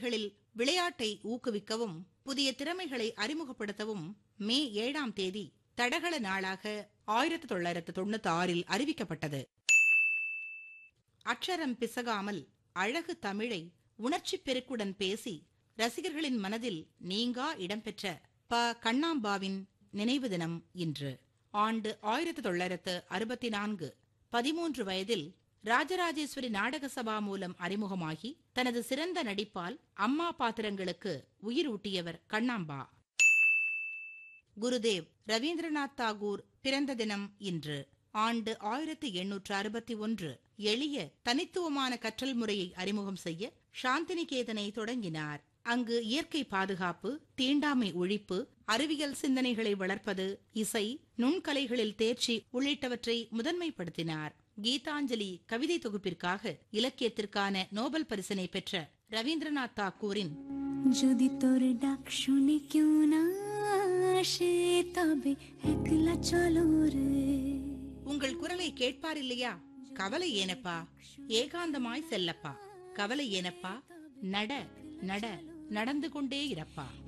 பள்ளிகளில் விளையாட்டை ஊக்குவிக்கவும் புதிய திறமைகளை அறிமுகப்படுத்தவும் மே ஏழாம் தேதி தடகள நாளாக ஆயிரத்தி தொள்ளாயிரத்து தொண்ணூத்தி ஆறில் அறிவிக்கப்பட்டது அக்ஷரம் பிசகாமல் அழகு தமிழை உணர்ச்சிப் பெருக்குடன் பேசி ரசிகர்களின் மனதில் நீங்கா இடம்பெற்ற ப கண்ணாம்பாவின் நினைவு தினம் இன்று ஆண்டு ஆயிரத்தி தொள்ளாயிரத்து அறுபத்தி நான்கு பதிமூன்று வயதில் ராஜராஜேஸ்வரி நாடக சபா மூலம் அறிமுகமாகி தனது சிறந்த நடிப்பால் அம்மா பாத்திரங்களுக்கு உயிர் ஊட்டியவர் கண்ணாம்பா குருதேவ் ரவீந்திரநாத் தாகூர் பிறந்த தினம் இன்று ஆண்டு ஆயிரத்தி எண்ணூற்று அறுபத்தி ஒன்று எளிய தனித்துவமான கற்றல் முறையை அறிமுகம் செய்ய சாந்தினிகேதனை தொடங்கினார் அங்கு இயற்கை பாதுகாப்பு தீண்டாமை ஒழிப்பு அறிவியல் சிந்தனைகளை வளர்ப்பது இசை நுண்கலைகளில் தேர்ச்சி உள்ளிட்டவற்றை முதன்மைப்படுத்தினார் கீதாஞ்சலி கவிதை தொகுப்பிற்காக இலக்கியத்திற்கான நோபல் பரிசினை பெற்ற ரவீந்திரநாத் தாக்கூரின் যদি তোর ডাক শুনে কেউ না আসে তবে একলা চলো রে உங்கள் குரலை கேட்பார் இல்லையா கவலை ஏனப்பா ஏகாந்தமாய் செல்லப்பா கவலை ஏனப்பா நட நட நடந்து கொண்டே இரப்பா